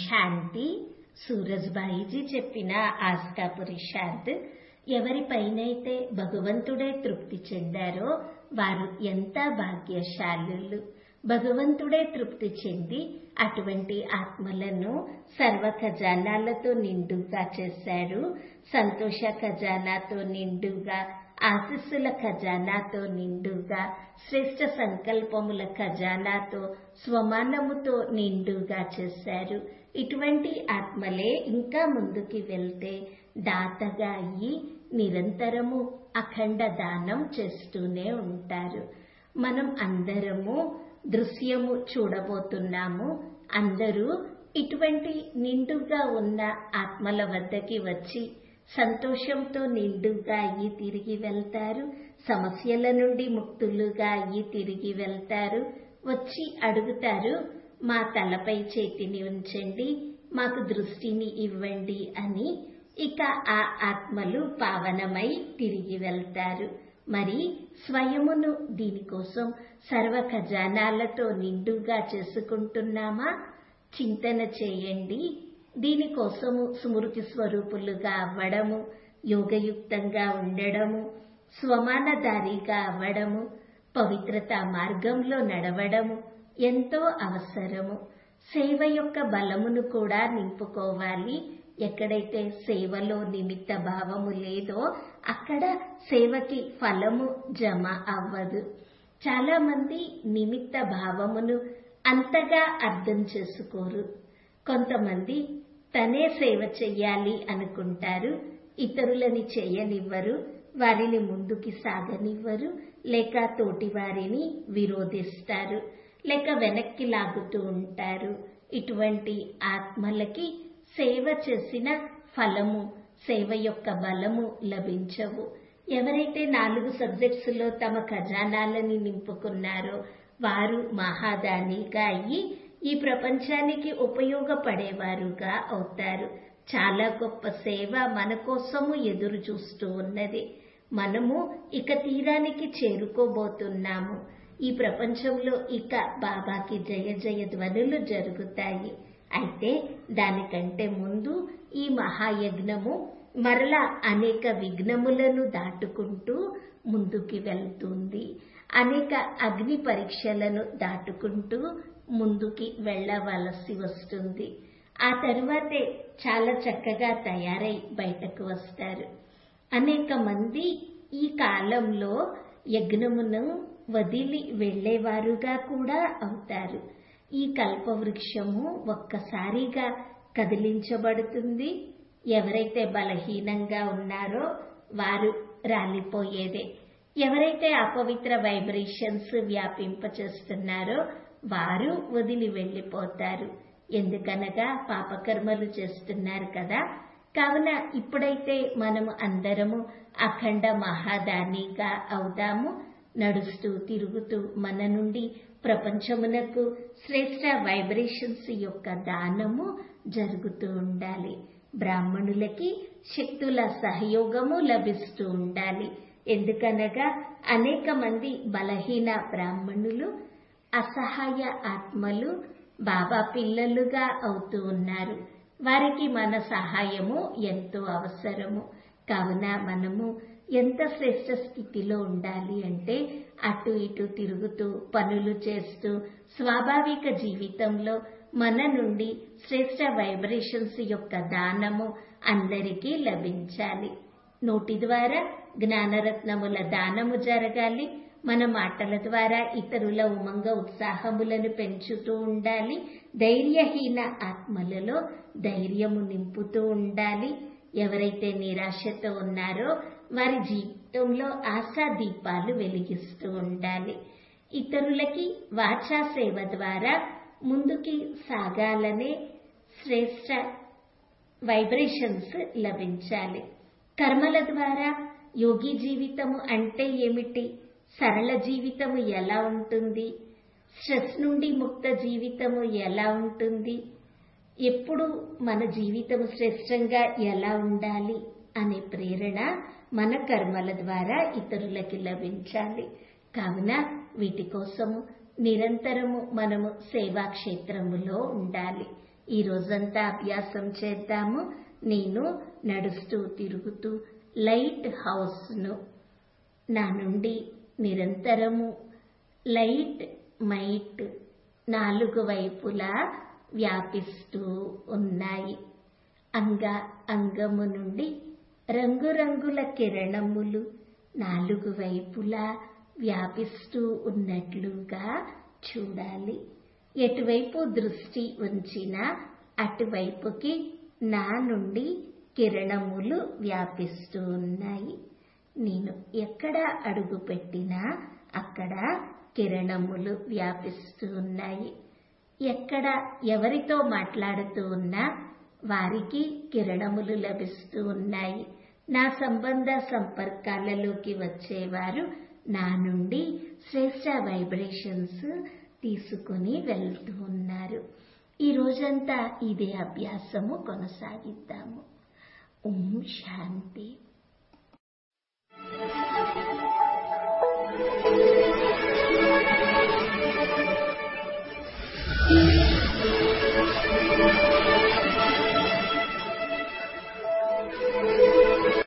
శాంతి సూరజ్బాయిజీ చెప్పిన ఆస్కాపురి శాంత్ ఎవరిపైనైతే భగవంతుడే తృప్తి చెందారో వారు ఎంత భాగ్యశాలులు భగవంతుడే తృప్తి చెంది అటువంటి ఆత్మలను సర్వ ఖజానాలతో నిండుగా చేశారు సంతోష ఖజానాతో నిండుగా ఆశస్సుల ఖజానాతో నిండుగా శ్రేష్ట సంకల్పముల ఖజానాతో స్వమానముతో నిండుగా చేశారు ఇటువంటి ఆత్మలే ఇంకా ముందుకి వెళ్తే దాతగా అయ్యి నిరంతరము అఖండ దానం చేస్తూనే ఉంటారు మనం అందరము దృశ్యము చూడబోతున్నాము అందరూ ఇటువంటి నిండుగా ఉన్న ఆత్మల వద్దకి వచ్చి సంతోషంతో నిండుగా అయ్యి తిరిగి వెళ్తారు సమస్యల నుండి ముక్తులుగా అయ్యి తిరిగి వెళ్తారు వచ్చి అడుగుతారు మా తలపై చేతిని ఉంచండి మాకు దృష్టిని ఇవ్వండి అని ఇక ఆ ఆత్మలు పావనమై తిరిగి వెళ్తారు మరి స్వయమును దీనికోసం సర్వ ఖజానాలతో నిండుగా చేసుకుంటున్నామా చింతన చేయండి దీనికోసము స్మృతి స్వరూపులుగా అవ్వడము యోగయుక్తంగా ఉండడము స్వమానదారిగా అవ్వడము పవిత్రత మార్గంలో నడవడము ఎంతో అవసరము సేవ యొక్క బలమును కూడా నింపుకోవాలి ఎక్కడైతే సేవలో నిమిత్త భావము లేదో అక్కడ సేవకి ఫలము జమ అవ్వదు చాలా మంది నిమిత్త భావమును అంతగా అర్థం చేసుకోరు కొంతమంది తనే సేవ చెయ్యాలి అనుకుంటారు ఇతరులని చేయనివ్వరు వారిని ముందుకి సాగనివ్వరు లేక తోటి వారిని విరోధిస్తారు లేక వెనక్కి లాగుతూ ఉంటారు ఇటువంటి ఆత్మలకి సేవ చేసిన ఫలము సేవ యొక్క బలము లభించవు ఎవరైతే నాలుగు సబ్జెక్ట్స్ లో తమ ఖజానాలని నింపుకున్నారో వారు మహాదానిగా అయ్యి ఈ ప్రపంచానికి ఉపయోగపడేవారుగా అవుతారు చాలా గొప్ప సేవ మన కోసము ఎదురు చూస్తూ ఉన్నది మనము ఇక తీరానికి చేరుకోబోతున్నాము ఈ ప్రపంచంలో ఇక బాబాకి జయ జయ ధ్వనులు జరుగుతాయి అయితే దానికంటే ముందు ఈ మహాయజ్ఞము మరలా అనేక విఘ్నములను దాటుకుంటూ ముందుకి వెళ్తుంది అనేక అగ్ని పరీక్షలను దాటుకుంటూ ముందుకి వెళ్ళవలసి వస్తుంది ఆ తరువాతే చాలా చక్కగా తయారై బయటకు వస్తారు అనేక మంది ఈ కాలంలో యజ్ఞమును వదిలి వెళ్లేవారుగా కూడా అవుతారు ఈ కల్పవృక్షము ఒక్కసారిగా కదిలించబడుతుంది ఎవరైతే బలహీనంగా ఉన్నారో వారు రాలిపోయేదే ఎవరైతే అపవిత్ర వైబ్రేషన్స్ వ్యాపింపచేస్తున్నారో వారు వదిలి వెళ్లిపోతారు ఎందుకనగా పాపకర్మలు చేస్తున్నారు కదా కావున ఇప్పుడైతే మనము అందరము అఖండ మహాదానిగా అవుదాము నడుస్తూ తిరుగుతూ మన నుండి ప్రపంచమునకు శ్రేష్ట వైబ్రేషన్స్ యొక్క దానము జరుగుతూ ఉండాలి బ్రాహ్మణులకి శక్తుల సహయోగము లభిస్తూ ఉండాలి ఎందుకనగా అనేక మంది బలహీన బ్రాహ్మణులు అసహాయ ఆత్మలు బాబా పిల్లలుగా అవుతూ ఉన్నారు వారికి మన సహాయము ఎంతో అవసరము కావున మనము ఎంత శ్రేష్ట స్థితిలో ఉండాలి అంటే అటు ఇటు తిరుగుతూ పనులు చేస్తూ స్వాభావిక జీవితంలో మన నుండి శ్రేష్ట వైబ్రేషన్స్ యొక్క దానము అందరికీ లభించాలి నోటి ద్వారా జ్ఞానరత్నముల దానము జరగాలి మన మాటల ద్వారా ఇతరుల ఉమంగ ఉత్సాహములను పెంచుతూ ఉండాలి ధైర్యహీన ఆత్మలలో ధైర్యము నింపుతూ ఉండాలి ఎవరైతే నిరాశతో ఉన్నారో వారి జీవితంలో ఆశా దీపాలు వెలిగిస్తూ ఉండాలి ఇతరులకి వాచా సేవ ద్వారా ముందుకి సాగాలనే శ్రేష్ట వైబ్రేషన్స్ లభించాలి కర్మల ద్వారా యోగి జీవితము అంటే ఏమిటి సరళ జీవితము ఎలా ఉంటుంది స్ట్రెస్ నుండి ముక్త జీవితము ఎలా ఉంటుంది ఎప్పుడు మన జీవితము శ్రేష్టంగా ఎలా ఉండాలి అనే ప్రేరణ మన కర్మల ద్వారా ఇతరులకి లభించాలి కావున వీటి కోసము నిరంతరము మనము సేవా క్షేత్రములో ఉండాలి ఈ రోజంతా అభ్యాసం చేద్దాము నేను నడుస్తూ తిరుగుతూ లైట్ హౌస్ను నా నుండి నిరంతరము లైట్ మైట్ నాలుగు వైపులా వ్యాపిస్తూ ఉన్నాయి అంగ అంగము నుండి రంగురంగుల కిరణములు నాలుగు వైపులా వ్యాపిస్తూ ఉన్నట్లుగా చూడాలి ఎటువైపు దృష్టి ఉంచినా అటువైపుకి నా నుండి కిరణములు వ్యాపిస్తూ ఉన్నాయి నేను ఎక్కడ అడుగు పెట్టినా అక్కడ కిరణములు వ్యాపిస్తూ ఉన్నాయి ఎక్కడ ఎవరితో మాట్లాడుతూ ఉన్నా వారికి కిరణములు లభిస్తూ ఉన్నాయి నా సంబంధ సంపర్కాలలోకి వచ్చేవారు నా నుండి శ్రేష్ట వైబ్రేషన్స్ తీసుకుని వెళ్తూ ఉన్నారు ఈ రోజంతా ఇదే అభ్యాసము కొనసాగిద్దాము ఓం శాంతి